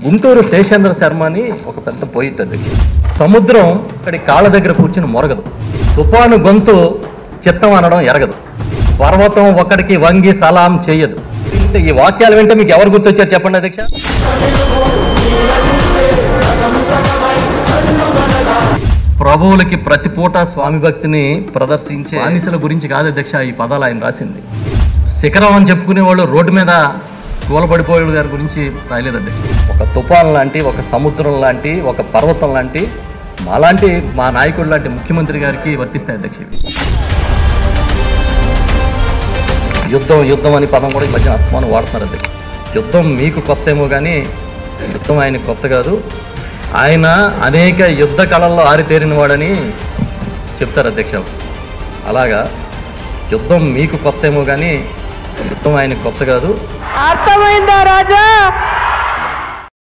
గుంటూరు శేషేంద్ర శర్మ అని ఒక పెద్ద పోయిట్ అధ్యక్ష సముద్రం ఇక్కడి కాళ్ళ దగ్గర కూర్చుని మొరగదు తుఫాను గొంతు చిత్తం అనడం ఎరగదు పర్వతం ఒక్కడికి వంగి సలాం చేయదు అంటే ఈ వాక్యాలు వింటే మీకు ఎవరు గుర్తొచ్చారు చెప్పండి అధ్యక్ష ప్రభువులకి ప్రతి పూట స్వామి భక్తిని ప్రదర్శించే బానిసల గురించి కాదు అధ్యక్ష ఈ పదాలు ఆయన రాసింది శిఖరం అని చెప్పుకునే వాళ్ళు రోడ్డు మీద కూలబడిపోయే గారి గురించి రాయలేదు అధ్యక్ష ఒక తుఫాన్ లాంటి ఒక సముద్రం లాంటి ఒక పర్వతం లాంటి మాలాంటి మా నాయకుడు లాంటి ముఖ్యమంత్రి గారికి వర్తిస్తాయి అధ్యక్ష ఇవి. యుద్ధం యుద్ధం అని పదం కూడా ఈ మధ్య అస్తమానం వాడుతున్నారు అధ్యక్ష యుద్ధం మీకు కొత్త ఏమో కానీ యుద్ధం ఆయన కొత్త కాదు ఆయన అనేక యుద్ధ కళల్లో ఆరితేరిన వాడని చెప్తారు అధ్యక్ష అలాగా యుద్ధం మీకు కొత్త ఏమో కానీ యుద్ధం ఆయన కొత్త కాదు అర్థమైందా రాజా